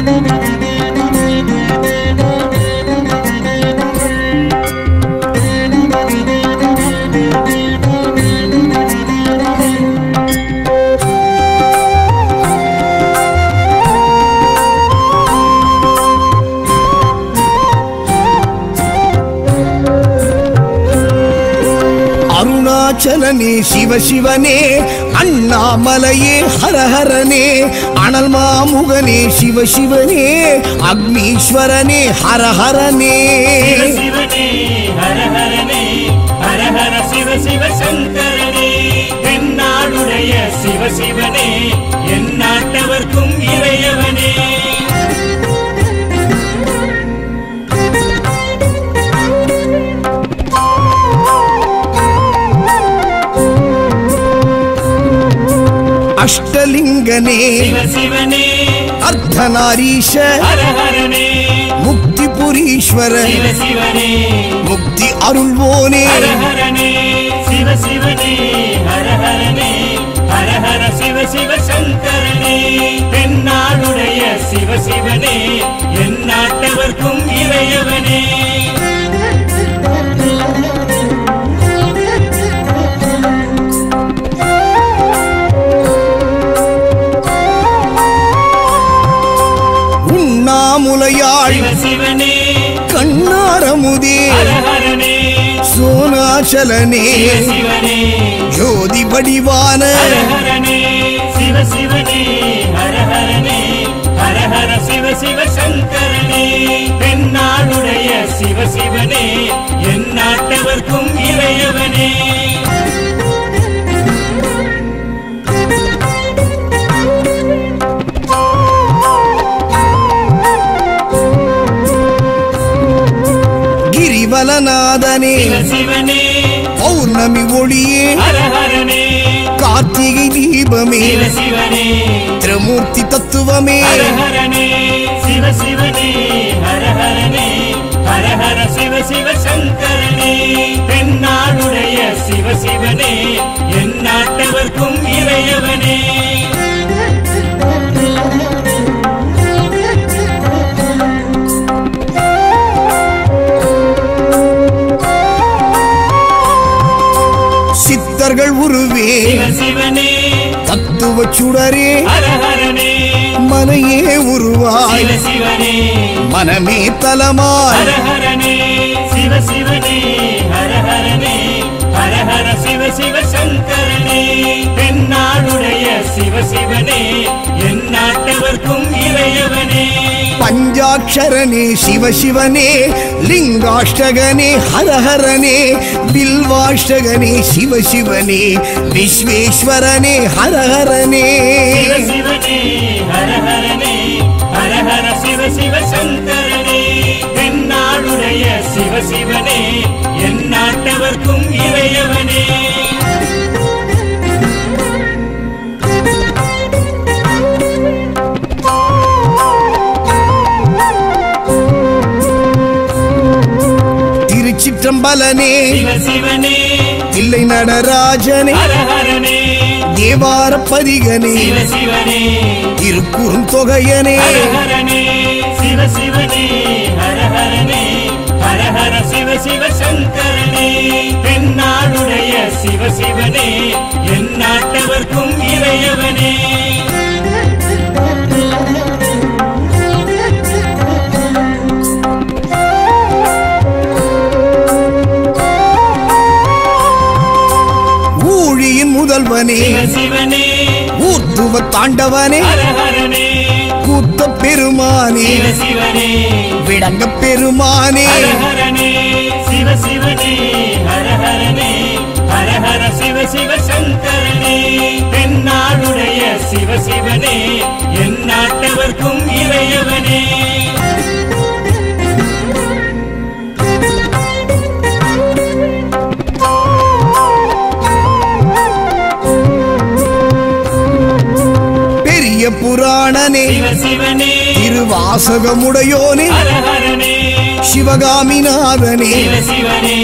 அருணாச்சலனே சிவசிவனே அண்ணாமலையே ஹரஹரனே அனல் மாமுகனே சிவசிவனே அக்னீஸ்வரனே ஹரஹரனே சிவ சிவனே ஹர ஹரனே ஹர ஹர சிவ சிவ சங்கரனே தென்னாடுடைய சிவ சிவனே என் நாட்டவர்க்கும் இறையவனே அஷ்டலிங்கனே சிவ சிவனே அர்த்தநாரீஷ ஹர ஹரனே முக்தி புரீஸ்வர சிவ சிவனே முக்தி அருள்வோனே ஹர ஹரனே சிவ சிவனே ஹர ஹரனே ஹர ஹர சிவ சிவ சங்கரனே தென்னாடுடைய சிவ சிவனே என் நாட்டவர்க்கும் இறையவனே உண்ணாமுலையாள் சிவ சிவனே கண்ணாரமுதே ஹர ஹரனே சோனாச்சலனே சிவ சிவனே ஜோதி வடிவான ஹர ஹரனே சிவ சிவனே ஹர ஹரனே ஹர ஹர சிவ சிவ சங்கரனே தென்னாடுடைய சிவ சிவனே என் நாட்டவர்க்கும் இறையவனே கிரிவலநாதனே சிவ சிவனே பௌர்ணமி ஒளியே ஹர ஹரனே கார்த்திகை தீபமே சிவ சிவனே திரிமூர்த்தி தத்துவமே ஹர ஹரனே சிவ சிவனே ஹர ஹரனே ஹர ஹர சிவ சிவ சங்கரனே தென்னாடுடைய சிவ சிவனே என் நாட்டவர்க்கும் இறையவனே சித்தர்கள் உருவே சிவ சிவனே தத்துவ சுடரே ஹர ஹரனே மனையே உருவாய் சிவ சிவனே மனமே தலமாய் ஹர ஹரனே சிவ சிவனே ஹர ஹரனே ஹர ஹர சிவ சிவ சங்கரனே தென்னாடுடைய சிவ சிவனே என் நாட்டவர்க்கும் இறையவனே பஞ்சாட்சரனே சிவசிவனே லிங்காஷ்டகனே ஹரஹரனே பில்வாஷ்டகனே சிவசிவனே விஸ்வேஸ்வரனே ஹரஹரனே சிவ சிவனே ஹர ஹரனே ஹர ஹர சிவ சிவ சங்கரனே தென்னாடுடைய சிவ சிவனே என் நாட்டவர்க்கும் இறையவனே திருச்சிற்றம்பலனே சிவ சிவனே தில்லை நடராஜனே ஹர ஹரனே தேவார பதிகனே சிவ சிவனே திருக்குறும் தொகையனே ஹர ஹரனே சிவ சிவனே ஹர ஹரனே ஹர ஹர சிவ சிவ சங்கரனே தென்னாடுடைய சிவ சிவனே என் நாட்டவர்க்கும் இறையவனே ஊழியின் முதல்வனே சிவ சிவனே ஊர்த்துவ தாண்டவனே ஹர ஹரனே கூத்த பெருமானே சிவ சிவனே விடங்க பெருமானே ஹர ஹரனே சிவ சிவனே ஹர ஹரனே ஹர ஹர சிவ சிவ சங்கரனே தென்னாடுடைய சிவ சிவனே என் நாட்டவர்க்கும் இறையவனே பெரிய புராணனே சிவ சிவனே திருவாசகமுடையோனே ஹர ஹரனே சிவகாமிநாதனே சிவ சிவனே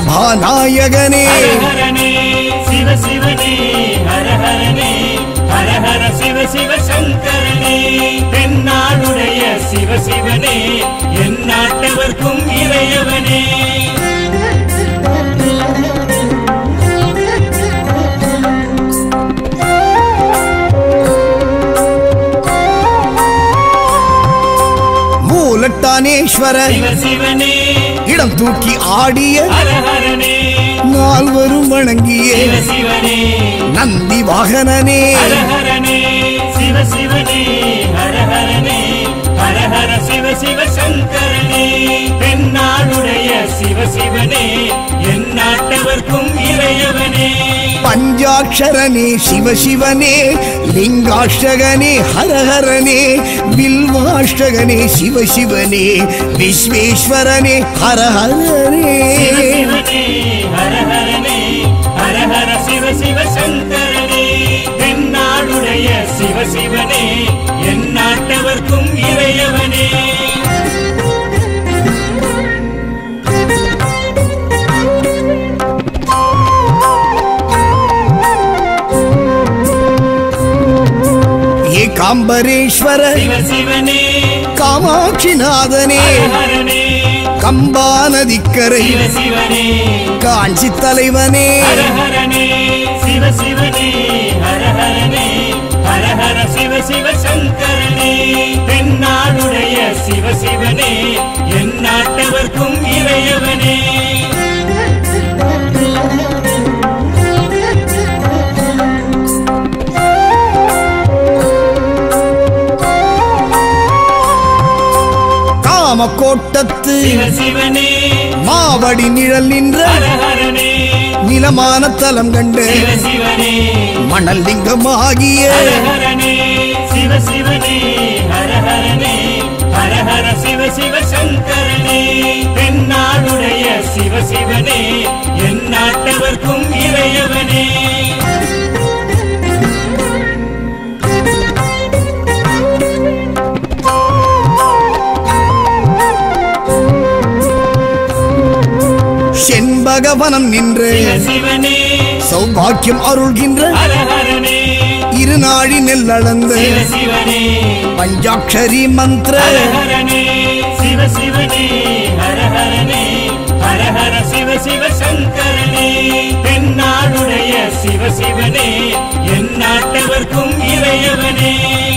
சபாநாயகனே ஹர ஹரனே சிவ சிவனே ஹர ஹரனே ஹர ஹர சிவ சிவ சங்கரனே தென்னாடுடைய சிவ சிவனே என் நாட்டவர்க்கும் இறையவனே மூலட்டானேஸ்வர சிவ சிவனே இடம் தூக்கி ஆடிய ஹர ஹரனே நால்வரும் வணங்கிய சிவ சிவனே நந்தி வாகனனே ஹர ஹரனே சிவ சிவனே ஹர ஹரனே ஹர ஹர சிவ சிவ சங்கரனே தென்னாடுடைய சிவ சிவனே என் நாட்டவர்க்கும் இறையவனே பஞ்சாட்சரனே சிவசிவனே லிங்காஷ்டகனே ஹரஹரனே பில்வாஷ்டகனே சிவசிவனே விஸ்வேஸ்வரனே ஹரஹரனே சிவ சிவனே ஹர ஹரனே ஹர ஹர சிவ சிவ சங்கரனே தென்னாடுடைய சிவ சிவனே என் நாட்டவர்க்கும் இறையவனே ஏகாம்பரேஸ்வர சிவ சிவனே காமாட்சிநாதனே ஹர ஹரனே கம்பா நதிக்கரை சிவ சிவனே காஞ்சி தலைவனே ஹர ஹரனே சிவ சிவனே ஹர ஹரனே ஹர ஹர சிவ சிவ சங்கரனே தென்னாடுடைய சிவ சிவனே என் நாட்டவர்க்கும் இறையவனே காமக்கோட்டத்து சிவ சிவனே மாவடி நிழல் நின்ற ஹர ஹரனே நிலமான தலம் கண்டு சிவ சிவனே மணல் லிங்கமாகிய ஹர ஹரனே சிவ சிவனே ஹர ஹரனே ஹர ஹர சிவ சிவ சங்கரனே தென்னாடுடைய சிவ சிவனே என் நாட்டவர்க்கும் இறையவனே செண்பகவனம் நின்று சிவ சிவனே சௌபாக்கியம் அருள்கின்ற ஹர ஹரனே இருநாழி நெல்லளந்து சிவ சிவனே பஞ்சாட்சரி மந்திர ஹர ஹரனே சிவ சிவனே ஹர ஹரனே ஹர ஹர சிவ சிவ சங்கரனே தென்னாடுடைய சிவ சிவனே என் நாட்டவர்க்கும் இறையவனே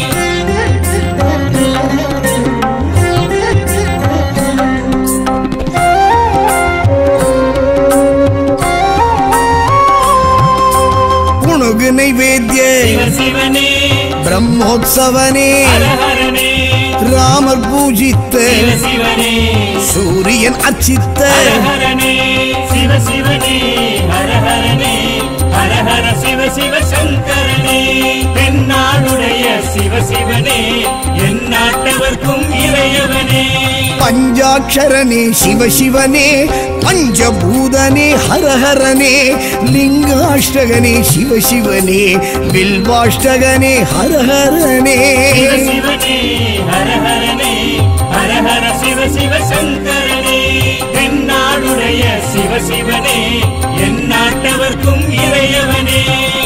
புணுகு நைவேத்திய சிவ சிவனே பிரம்மோத்சவனே ஹர ஹரனே ராமர் பூஜித்த சிவ சிவனே சூரியன் அச்சித்த ஹர ஹரனே சிவ சிவனே ஹர ஹரனே ஹர ஹர சிவ சிவ சங்கரனே தென்னாடுடைய சிவ சிவனே என் நாட்டவர்க்கும் இறையவனே பஞ்சாட்சரனே சிவசிவனே பஞ்சபூதனே ஹரஹரனே லிங்காஷ்டகனே சிவசிவனே வில்வாஷ்டகனே ஹரஹரனே சிவ சிவனே ஹர ஹரனே ஹர ஹர சிவ சிவ சங்கரனே தென்னாடுடைய சிவ சிவனே என் நாட்டவர்க்கும் இறையவனே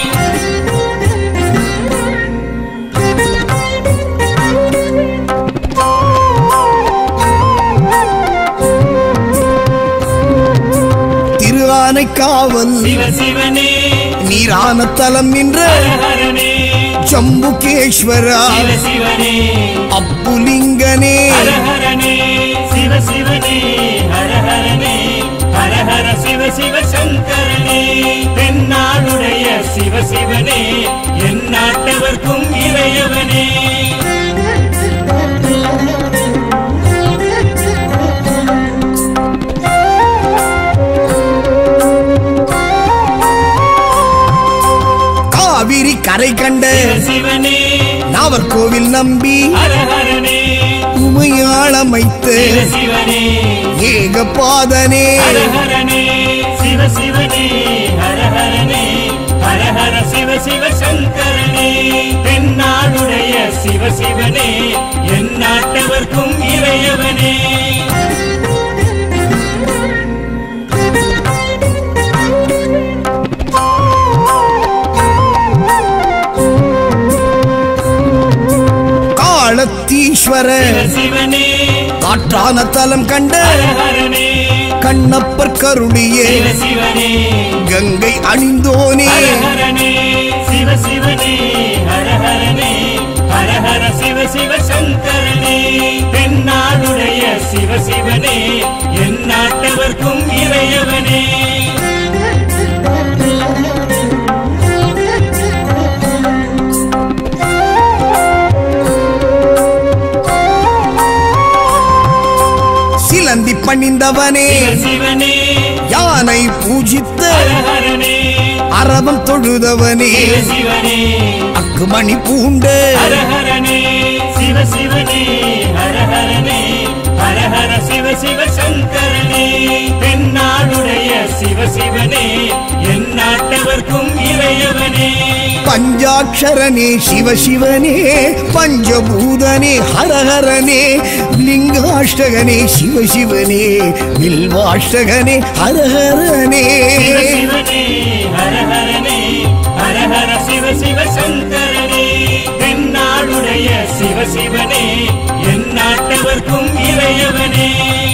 திரு ஆனைக்காவல் சிவ சிவனே நீரான தலம் நின்ற ஹர ஹரனே ஜம்புகேஸ்வரா சிவ சிவனே அப்புலிங்கனே ஹர ஹரனே சிவ சிவனே ஹர ஹரனே ஹர ஹர சிவ சிவ சங்கரனே தென்னாடுடைய சிவ சிவனே என் நாட்டவர்க்கும் இறையவனே காவிரி கரை கண்ட சிவ சிவனே நாவற்கோவில் நம்பி ஹர ஹரனே உமையாளமைத்த சிவ சிவனே ஏகபாதனே ஹர ஹரனே சிவ சிவனே ஹர ஹரனே ஹர ஹர சிவ சிவ சங்கரனே தென்னாடுடைய சிவ சிவனே என் நாட்டவர்க்கும் இறையவனே ஈஸ்வர சிவ சிவனே காற்றான தலம் கண்ட ஹரஹரனே கண்ணப்பர் கருளியே சிவ சிவனே கங்கை அணிந்தோனே ஹரஹரனே சிவ சிவனே ஹரஹரனே ஹரஹர சிவ சிவ சங்கரனே தென்னாடுடைய சிவ சிவனே என் நாட்டவர்க்கும் இறையவனே சிலந்தி பணிந்தவனே சிவ சிவனே யானை பூஜித்த ஹரஹரனே அரவம் தொழுதவனே சிவ சிவனே அக்குமணி பூண்ட ஹரஹரனே சிவ சிவனே ஹரஹரனே ஹரஹர சிவ சிவ சங்கரனே தென்னாடுடைய சிவ சிவனே என் நாட்டவர்க்கும் இறையவனே பஞ்சாட்சரனே சிவசிவனே பஞ்சபூதனே ஹரஹரனே லிங்காஷ்டகனே சிவசிவனே வில்வாஷ்டகனே ஹரஹரனே சிவ சிவனே ஹரஹரனே ஹரஹர சிவ சிவ சங்கரனே தென்னாடுடைய சிவ சிவனே என் நாட்டவர்க்கும் இறையவனே